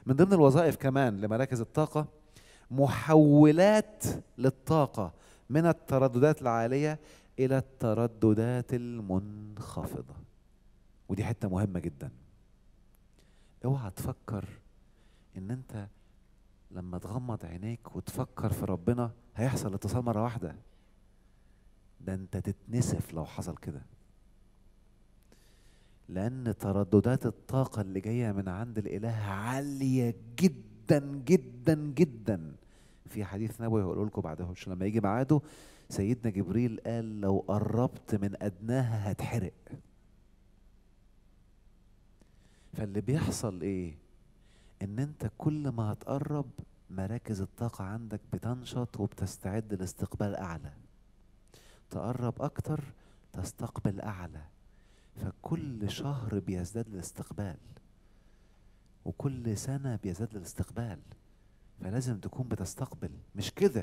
من ضمن الوظائف كمان لمراكز الطاقة محولات للطاقة من الترددات العالية إلى الترددات المنخفضة ودي حتة مهمة جدا اوعى تفكر ان انت لما تغمض عينيك وتفكر في ربنا هيحصل اتصال مرة واحدة ده انت تتنسف لو حصل كده لأن ترددات الطاقة اللي جاية من عند الإله عالية جدا جدا جدا في حديث نبوي هقوله لكم بعدها مش لما يجي ميعاده سيدنا جبريل قال لو قربت من أدناها هتحرق فاللي بيحصل إيه؟ إن أنت كل ما هتقرب مراكز الطاقة عندك بتنشط وبتستعد لاستقبال أعلى تقرب أكتر تستقبل أعلى فكل شهر بيزداد الاستقبال وكل سنة بيزداد الاستقبال فلازم تكون بتستقبل مش كده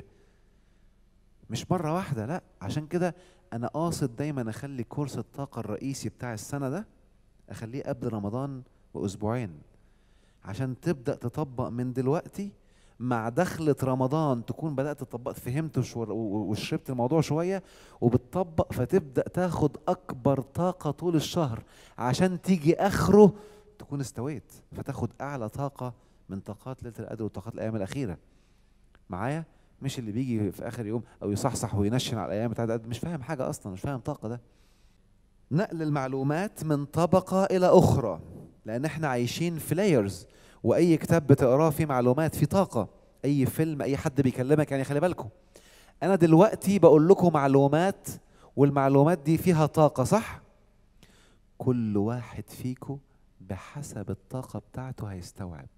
مش مرة واحدة لا عشان كده أنا قاصد دايما أخلي كورس الطاقة الرئيسي بتاع السنة ده أخليه قبل رمضان بأسبوعين عشان تبدأ تطبق من دلوقتي مع دخلة رمضان تكون بدأت تطبق فهمت وش- وشربت الموضوع شوية وبتطبق فتبدأ تاخد أكبر طاقة طول الشهر عشان تيجي آخره تكون استويت فتاخد أعلى طاقة من طاقات ليلة القدر وطاقات الأيام الأخيرة معايا مش اللي بيجي في آخر يوم أو يصحصح وينشن على الأيام بتاعت القدر مش فاهم حاجة أصلا مش فاهم طاقة ده نقل المعلومات من طبقة إلى أخرى لأن احنا عايشين في لايرز وأي كتاب بتقراه فيه معلومات فيه طاقة أي فيلم أي حد بيكلمك يعني خلي بالكم أنا دلوقتي بقول لكم معلومات والمعلومات دي فيها طاقة صح؟ كل واحد فيكم بحسب الطاقة بتاعته هيستوعب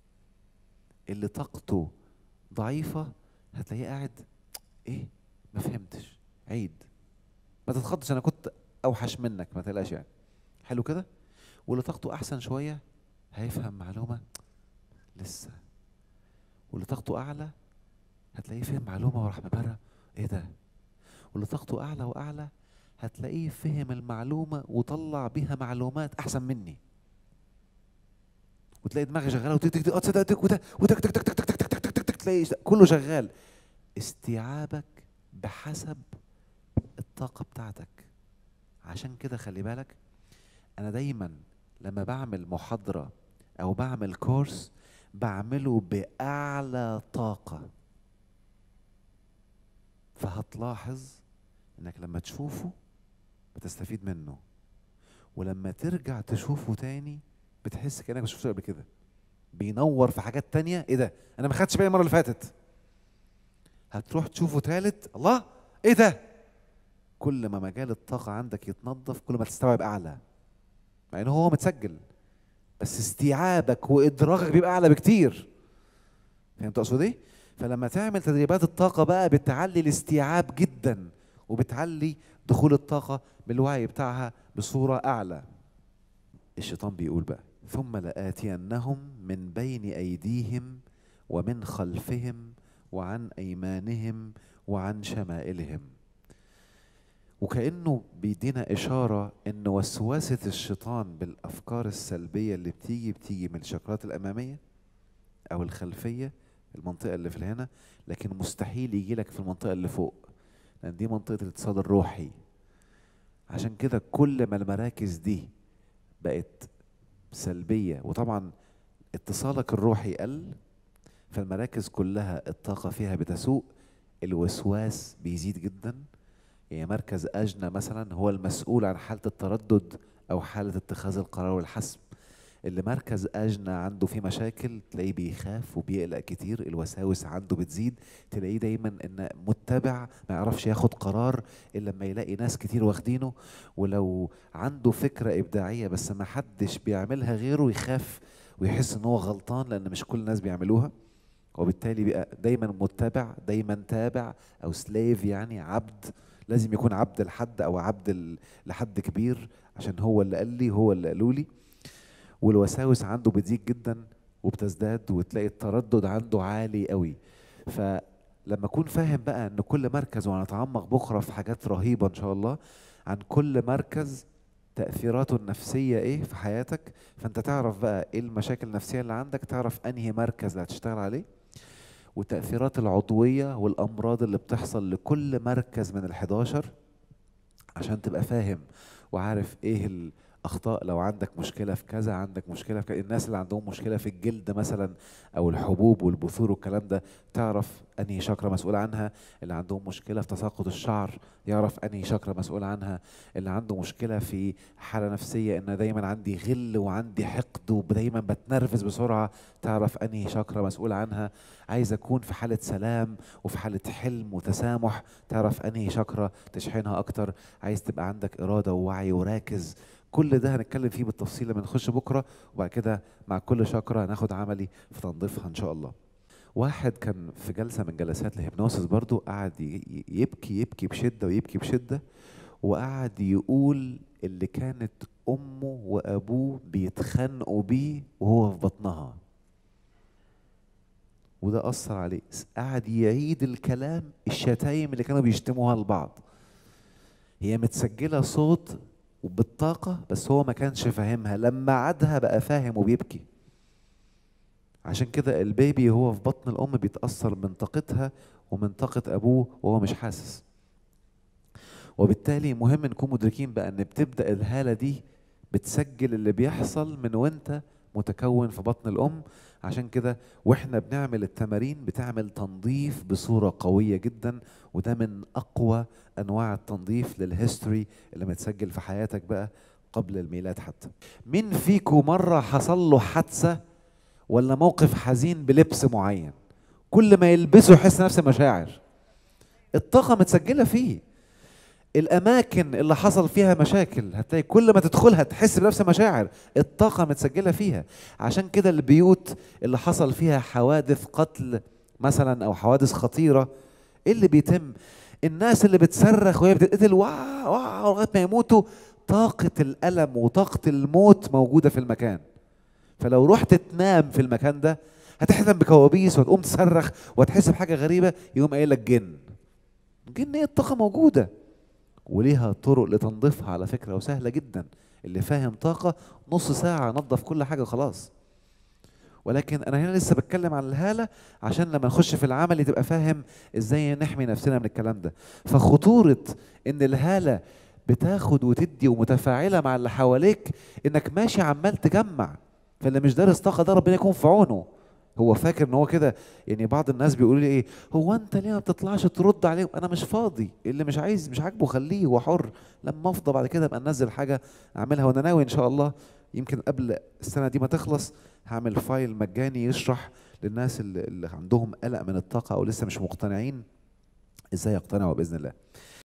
اللي طاقته ضعيفة هتلاقيه قاعد ايه ما فهمتش عيد ما تتخضش انا كنت اوحش منك ما تقلقش يعني حلو كده واللي طاقته احسن شويه هيفهم معلومه لسه واللي طاقته اعلى هتلاقيه فهم معلومه وراح مبرر ايه ده واللي طاقته اعلى واعلى هتلاقيه فهم المعلومه وطلع بيها معلومات احسن مني وتلاقي دماغي شغاله وتك تك تك اه تصدق تك وده وتك تك تك تك تك تك تك تك تك تك تلاقي كله شغال استيعابك بحسب الطاقه بتاعتك عشان كده خلي بالك انا دايما لما بعمل محاضره او بعمل كورس بعمله باعلى طاقه فهتلاحظ انك لما تشوفه بتستفيد منه ولما ترجع تشوفه تاني بتحس كانك ما شفتوش قبل كده بينور في حاجات تانية ايه ده انا ما خدتش بالي المره اللي فاتت هتروح تشوفه تالت الله ايه ده كل ما مجال الطاقه عندك يتنظف كل ما تستوعب اعلى مع ان هو متسجل بس استيعابك وادراكك بيبقى اعلى بكتير فهمت اقصد ايه فلما تعمل تدريبات الطاقه بقى بتعلي الاستيعاب جدا وبتعلي دخول الطاقه بالوعي بتاعها بصوره اعلى الشيطان بيقول بقى ثم لآتينهم من بين أيديهم ومن خلفهم وعن أيمانهم وعن شمائلهم وكأنه بيدينا إشارة إن وسوسة الشيطان بالأفكار السلبية اللي بتيجي بتيجي من الشكرات الأمامية أو الخلفية المنطقة اللي في هنا لكن مستحيل يجي لك في المنطقة اللي فوق لأن دي منطقة الاتصال الروحي عشان كده كل ما المراكز دي بقت سلبية وطبعا اتصالك الروحي قل فالمراكز كلها الطاقة فيها بتسوء الوسواس بيزيد جدا يعني مركز أجنة مثلا هو المسؤول عن حالة التردد أو حالة اتخاذ القرار والحسم اللي مركز أجنة عنده فيه مشاكل تلاقيه بيخاف وبيقلق كتير الوساوس عنده بتزيد تلاقيه دايما ان متبع ما يعرفش ياخد قرار الا لما يلاقي ناس كتير واخدينه ولو عنده فكرة إبداعية بس ما حدش بيعملها غيره يخاف ويحس ان هو غلطان لان مش كل الناس بيعملوها وبالتالي بيبقى دايما متبع دايما تابع او سليف يعني عبد لازم يكون عبد لحد او عبد ل- لحد كبير عشان هو اللي قال لي هو اللي قالوا لي والوساوس عنده بتزيد جدا وبتزداد وتلاقي التردد عنده عالي قوي فلما اكون فاهم بقى ان كل مركز وهنتعمق بكره في حاجات رهيبه ان شاء الله عن كل مركز تأثيراته النفسية ايه في حياتك فانت تعرف بقى ايه المشاكل النفسية اللي عندك تعرف انهي مركز اللي هتشتغل عليه وتأثيرات العضوية والأمراض اللي بتحصل لكل مركز من ال11 عشان تبقى فاهم وعارف ايه الاخطاء لو عندك مشكله في كذا عندك مشكله في كذا. الناس اللي عندهم مشكله في الجلد مثلا او الحبوب والبثور والكلام ده تعرف انهي شكرة مسؤول عنها اللي عندهم مشكله في تساقط الشعر يعرف انهي شكرة مسؤول عنها اللي عنده مشكله في حاله نفسيه ان دايما عندي غل وعندي حقد ودايما بتنرفز بسرعه تعرف انهي شكرة مسؤول عنها عايز اكون في حاله سلام وفي حاله حلم وتسامح تعرف انهي شكرة تشحنها اكتر عايز تبقى عندك اراده ووعي وراكز كل ده هنتكلم فيه بالتفصيل لما نخش بكره وبعد كده مع كل شكرة هناخد عملي في تنظيفها ان شاء الله واحد كان في جلسه من جلسات الهيبنوسيس برضو قعد ي- يبكي يبكي بشده ويبكي بشده وقعد يقول اللي كانت امه وابوه بيتخانقوا بيه وهو في بطنها وده اثر عليه قعد يعيد الكلام الشتايم اللي كانوا بيشتموها لبعض هي متسجله صوت وبالطاقه بس هو ما كانش فاهمها لما عادها بقى فاهم وبيبكي عشان كده البيبي هو في بطن الام بيتاثر من طاقتها ومن طاقه ابوه وهو مش حاسس وبالتالي مهم نكون مدركين بقى ان بتبدا الهاله دي بتسجل اللي بيحصل من وانت متكون في بطن الام عشان كده واحنا بنعمل التمارين بتعمل تنظيف بصوره قويه جدا وده من اقوى انواع التنظيف للهيستوري اللي متسجل في حياتك بقى قبل الميلاد حتى مين فيكم مره حصل له حادثه ولا موقف حزين بلبس معين كل ما يلبسه يحس نفس المشاعر الطاقه متسجله فيه الاماكن اللي حصل فيها مشاكل هتلاقي كل ما تدخلها تحس بنفس المشاعر الطاقه متسجله فيها عشان كده البيوت اللي حصل فيها حوادث قتل مثلا او حوادث خطيره ايه اللي بيتم الناس اللي بتصرخ وهي بتتقتل واو واو لغايه ما يموتوا طاقه الالم وطاقه الموت موجوده في المكان فلو رحت تنام في المكان ده هتحلم بكوابيس وتقوم تصرخ وتحس بحاجه غريبه يقوم قايل لك جن جن ايه الطاقه موجوده وليها طرق لتنظيفها على فكره وسهله جدا اللي فاهم طاقه نص ساعه نظف كل حاجه خلاص ولكن انا هنا لسه بتكلم عن الهاله عشان لما نخش في العمل تبقى فاهم ازاي نحمي نفسنا من الكلام ده فخطوره ان الهاله بتاخد وتدي ومتفاعله مع اللي حواليك انك ماشي عمال تجمع فاللي مش دارس طاقه ده ربنا يكون في عونه هو فاكر ان هو كده يعني بعض الناس بيقولوا لي ايه هو انت ليه ما بتطلعش ترد عليهم انا مش فاضي اللي مش عايز مش عاجبه خليه هو حر لما افضى بعد كده ابقى انزل حاجه اعملها وانا ناوي ان شاء الله يمكن قبل السنه دي ما تخلص هعمل فايل مجاني يشرح للناس اللي, اللي عندهم قلق من الطاقه او لسه مش مقتنعين ازاي يقتنعوا باذن الله